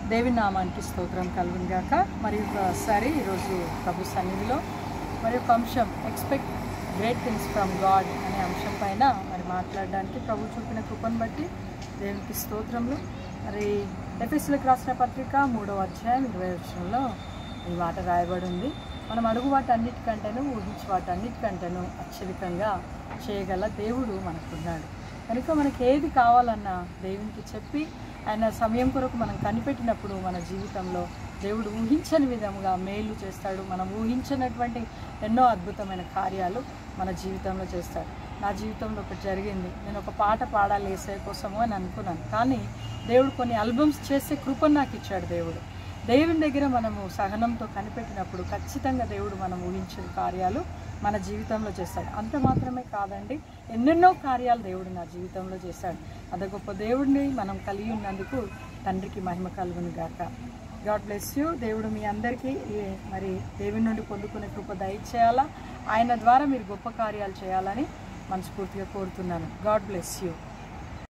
దేవి నామానికి స్తోత్రం కలుగును గాక మరి ఒకసారి ఈరోజు ప్రభు సన్నిధిలో మరి ఒక అంశం expect great things from God అనే అంశం పైన మరి మాట్లాడడానికి ప్రభు చూపిన కృపను బట్టి దేవునికి స్తోత్రములు మరి ఎఫ్ఎస్లకు రాసిన పత్రిక మూడవ అధ్యాయం ఇరవై వచ్చంలో ఈ మాట రాయబడి ఉంది మనం అడుగు వాటన్నిటికంటేను ఊహించి వాటన్నిటికంటేను అత్యధికంగా చేయగల దేవుడు మనకున్నాడు కనుక మనకి ఏది కావాలన్నా దేవునికి చెప్పి ఆయన సమయం కొరకు మనం కనిపెట్టినప్పుడు మన జీవితంలో దేవుడు ఊహించని విధంగా మేలు చేస్తాడు మనం ఊహించినటువంటి ఎన్నో అద్భుతమైన కార్యాలు మన జీవితంలో చేస్తాడు నా జీవితంలో ఒకటి జరిగింది నేను ఒక పాట పాడాలి ఏసే కోసము అని అనుకున్నాను కానీ దేవుడు కొన్ని ఆల్బమ్స్ చేసే కృపను నాకు ఇచ్చాడు దేవుడు దేవుని దగ్గర మనము సహనంతో కనిపెట్టినప్పుడు ఖచ్చితంగా దేవుడు మనం ఊహించిన కార్యాలు మన జీవితంలో చేస్తాడు అంత మాత్రమే కాదండి ఎన్నెన్నో కార్యాలు దేవుడు నా జీవితంలో చేశాడు అంత గొప్ప దేవుడిని మనం కలిగి ఉన్నందుకు తండ్రికి మహిమ కలుగును గాక గాడ్ బ్లెస్ యూ దేవుడు మీ అందరికీ ఈ మరి దేవుని నుండి పొందుకునే కృప దయచేయాలా ఆయన ద్వారా మీరు గొప్ప కార్యాలు చేయాలని మనస్ఫూర్తిగా కోరుతున్నాను గాడ్ బ్లెస్ యూ